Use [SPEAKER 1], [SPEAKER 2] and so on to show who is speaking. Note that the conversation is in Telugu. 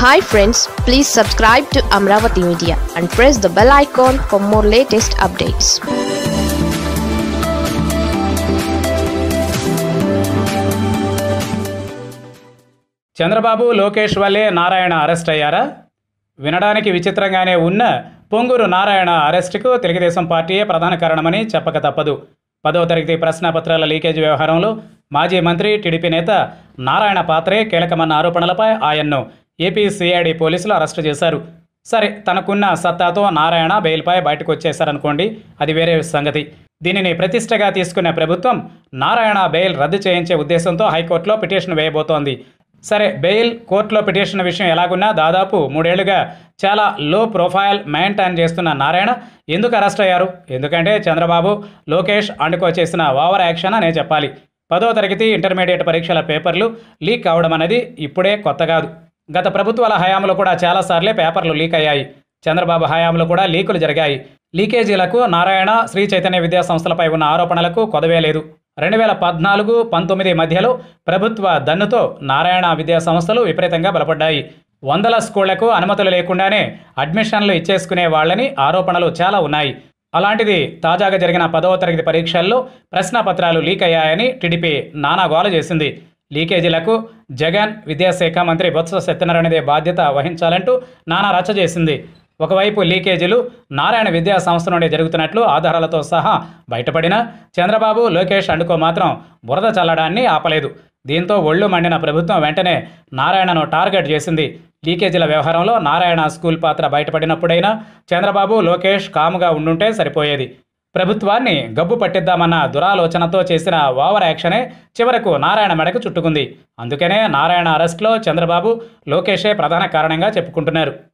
[SPEAKER 1] hi friends please subscribe to Amaravati media and press the bell icon for more latest updates
[SPEAKER 2] Chandrababu Lokesh వల్లే నారాయణ అరెస్ట్ అయ్యారా వినడానికి విచిత్రంగానే ఉన్న పొంగూరు నారాయణ అరెస్టుకు తెలుగుదేశం పార్టీయే ప్రధాన కారణమని చెప్పక తప్పదు పదవ తరగతి ప్రశ్నాపత్రాల లీకేజ్ వ్యవహారంలో మాజీ మంత్రి టీడీపీ నేత నారాయణ పాత్రే కీలకమన్న ఆరోపణలపై ఆయన్ను ఏపీ సిఐడి పోలీసులు అరెస్టు చేశారు సరే తనకున్న సత్తాతో నారాయణ బెయిల్పై బయటకు వచ్చేశారనుకోండి అది వేరే సంగతి దీనిని ప్రతిష్టగా తీసుకున్న ప్రభుత్వం నారాయణ బెయిల్ రద్దు చేయించే ఉద్దేశంతో హైకోర్టులో పిటిషన్ వేయబోతోంది సరే బెయిల్ కోర్టులో పిటిషన్ విషయం ఎలాగున్నా దాదాపు మూడేళ్లుగా చాలా లో ప్రొఫైల్ మెయింటైన్ చేస్తున్న నారాయణ ఎందుకు అరెస్ట్ అయ్యారు ఎందుకంటే చంద్రబాబు లోకేష్ అండుకో చేసిన ఓవర్ యాక్షన్ అనే చెప్పాలి పదో తరగతి ఇంటర్మీడియట్ పరీక్షల పేపర్లు లీక్ కావడం అనేది ఇప్పుడే కొత్త కాదు గత ప్రభుత్వాల హయాంలో కూడా చాలాసార్లే పేపర్లు లీక్ అయ్యాయి చంద్రబాబు హయాంలో కూడా లీకులు జరిగాయి లీకేజీలకు నారాయణ శ్రీ చైతన్య విద్యా సంస్థలపై ఉన్న ఆరోపణలకు కొదవే లేదు రెండు వేల పద్నాలుగు పంతొమ్మిది మధ్యలో ప్రభుత్వ దన్నుతో నారాయణ విద్యా సంస్థలు విపరీతంగా బలపడ్డాయి వందల స్కూళ్లకు అనుమతులు లేకుండానే అడ్మిషన్లు ఇచ్చేసుకునే వాళ్ళని ఆరోపణలు చాలా ఉన్నాయి అలాంటిది తాజాగా జరిగిన పదవ తరగతి పరీక్షల్లో ప్రశ్నపత్రాలు లీక్ అయ్యాయని టీడీపీ నానా గోల చేసింది లీకేజీలకు జగన్ విద్యాశాఖ మంత్రి బొత్స సత్యనారాయణదే బాధ్యత వహించాలంటూ నానా రచ్చ చేసింది ఒకవైపు లీకేజీలు నారాయణ విద్యా సంస్థ నుండి జరుగుతున్నట్లు ఆధారాలతో సహా బయటపడిన చంద్రబాబు లోకేష్ అండుకో మాత్రం బురద చల్లడాన్ని ఆపలేదు దీంతో ఒళ్ళు మండిన ప్రభుత్వం వెంటనే నారాయణను టార్గెట్ చేసింది లీకేజీల వ్యవహారంలో నారాయణ స్కూల్ పాత్ర బయటపడినప్పుడైనా చంద్రబాబు లోకేష్ కాముగా ఉండుంటే సరిపోయేది ప్రభుత్వాన్ని గబ్బు పట్టిద్దామన్న దురాలోచనతో చేసిన ఓవర్ యాక్షనే చివరకు నారాయణ మెడకు చుట్టుకుంది అందుకనే నారాయణ అరెస్ట్లో చంద్రబాబు లోకేషే ప్రధాన కారణంగా చెప్పుకుంటున్నారు